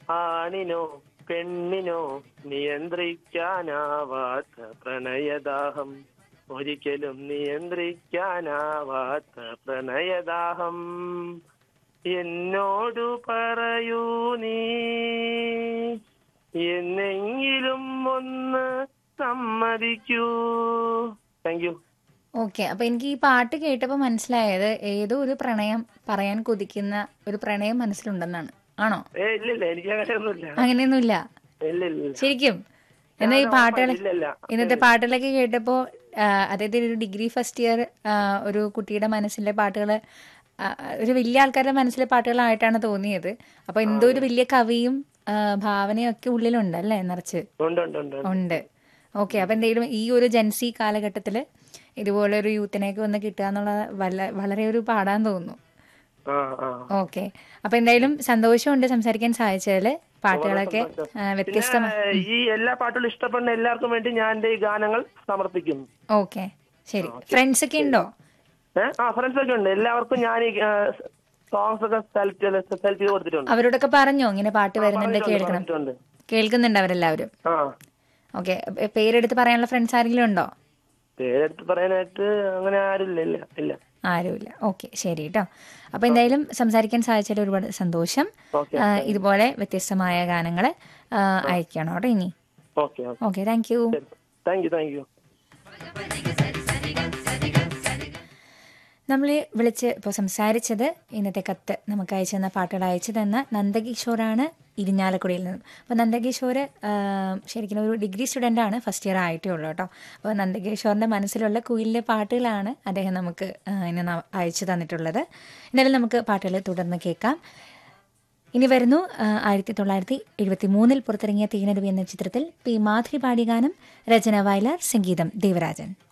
ആണിനോ പെണ്ണിനോ നിയന്ത്രിക്കാനാവാത്ത പ്രണയദാഹം ഒരിക്കലും നിയന്ത്രിക്കാനാവാത്ത പ്രണയദാഹം എന്നോടു പറയൂ നീ എന്നെങ്കിലും ഒന്ന് സമ്മതിക്കൂ താങ്ക് യു ഓക്കെ അപ്പൊ എനിക്ക് ഈ പാട്ട് കേട്ടപ്പോൾ മനസ്സിലായത് ഏതോ ഒരു പ്രണയം പറയാൻ കൊതിക്കുന്ന ഒരു പ്രണയം മനസ്സിലുണ്ടെന്നാണ് ആണോ ഏ ഇല്ലില്ല എനിക്ക് അങ്ങനെയൊന്നുമില്ല അങ്ങനെയൊന്നുമില്ല ഇല്ല ഇല്ല ഇല്ല ശരിക്കും എന്നാ ഈ പാട്ടുകൾ ഇല്ല ഇല്ല ഇന്നത്തെ പാട്ടുകളൊക്കെ കേട്ടപ്പോ ആ, അതായത് ഒരു ഡിഗ്രി ഫസ്റ്റ് ഇയർ ഒരു കുട്ടിയുടെ മനസ്സിലെ പാട്ടുകൾ ഒരു വലിയ ആൾക്കാരുടെ മനസ്സിലെ പാട്ടുകളായിട്ടാണ് തോന്നിയത് അപ്പൊ എന്തോ ഒരു വലിയ കവിയും ആ, ഭാവനയും ഒക്കെ ഉള്ളിലുണ്ട് അല്ലേ നിറച്ച് ഉണ്ട് ഉണ്ട് ഉണ്ട് ഉണ്ട് ഓക്കെ അപ്പൊ എന്തെങ്കിലും ഈ ഒരു ജൻസി കാലഘട്ടത്തില് ഇതുപോലെ ഒരു യൂത്തിനേക്ക് വന്ന് കിട്ടുക എന്നുള്ള വല്ല- വളരെ ഒരു പാടാൻ തോന്നുന്നു ആ ആ ഓക്കെ അപ്പൊ എന്തായാലും സന്തോഷമുണ്ട് സംസാരിക്കാൻ സാധിച്ചതില് പാട്ടുകളൊക്കെ ആ, വ്യത്യസ്തമാ പിന്നെ ഈ എല്ലാ പാട്ടുകളും ഇഷ്ടപ്പെടുന്ന എല്ലാവർക്കും വേണ്ടി ഞാൻ എന്റെ ഈ ഗാനങ്ങൾ സമർപ്പിക്കുന്നു ഓക്കെ ശരി ഫ്രണ്ട്സ് ഒക്കെ ഉണ്ടോ ഏഹ് ആ ഫ്രണ്ട്സ് ഒക്കെ ഉണ്ട് എല്ലാവർക്കും ഞാൻ ഈ സോങ്സ് ഒക്കെ സെലക്ട് സെലക്ട് ചെയ്ത് കൊടുത്തിട്ടുണ്ട് അവരോടൊക്കെ പറഞ്ഞോ ഇങ്ങനെ പാട്ട് വരുന്നുണ്ട് കേൾക്കണം പറഞ്ഞിട്ടുണ്ട്. കേൾക്കുന്നുണ്ട് അവരെല്ലാവരും ആ ഓക്കെ പേരെടുത്ത് പറയാനുള്ള ഫ്രണ്ട്സ് ആരെങ്കിലും ഉണ്ടോ പേരെടുത്ത് പറയാനായിട്ട് അങ്ങനെ ആരുമില്ല ഇല്ല ഇല്ല ആരുമില്ല ഓക്കെ ശരി കേട്ടോ അപ്പൊ എന്തായാലും സംസാരിക്കാൻ സാധിച്ചതിൽ ഒരുപാട് സന്തോഷം ഓക്കെ ആ, ഇതുപോലെ വ്യത്യസ്തമായ ഗാനങ്ങൾ അയക്കണം കേട്ടോ ഇനി okay okay okay thank you thank you thank you നമ്മൾ വിളിച്ച് ഇപ്പോൾ സംസാരിച്ചത് ഇന്നത്തെ കത്ത് നമുക്ക് അയച്ചു തന്ന പാട്ടുകൾ അയച്ചു തന്ന നന്ദകിഷോറാണ് ഇരിഞ്ഞാലക്കുടിയിൽ നിന്നും അപ്പോൾ നന്ദകിഷോർ ശരിക്കും ഒരു ഡിഗ്രി സ്റ്റുഡൻ്റ് ആണ് ഫസ്റ്റ് ഇയർ ആയിട്ടേ ഉള്ളൂ കേട്ടോ അപ്പോൾ നന്ദകിഷോറിൻ്റെ മനസ്സിലുള്ള കുയിലിലെ പാട്ടുകളാണ് അദ്ദേഹം നമുക്ക് ആ, ഇന്ന് ന- അയച്ചു തന്നിട്ടുള്ളത് എന്നാലും നമുക്ക് പാട്ടുകൾ തുടർന്ന് കേൾക്കാം ഇനി വരുന്നു ആ, ആയിരത്തി തൊള്ളായിരത്തി എഴുപത്തി മൂന്നിൽ പുറത്തിറങ്ങിയ തീനരുവി എന്ന ചിത്രത്തിൽ പി മാധുരി പാടിയ ഗാനം രചന വയലാർ സംഗീതം ദേവരാജൻ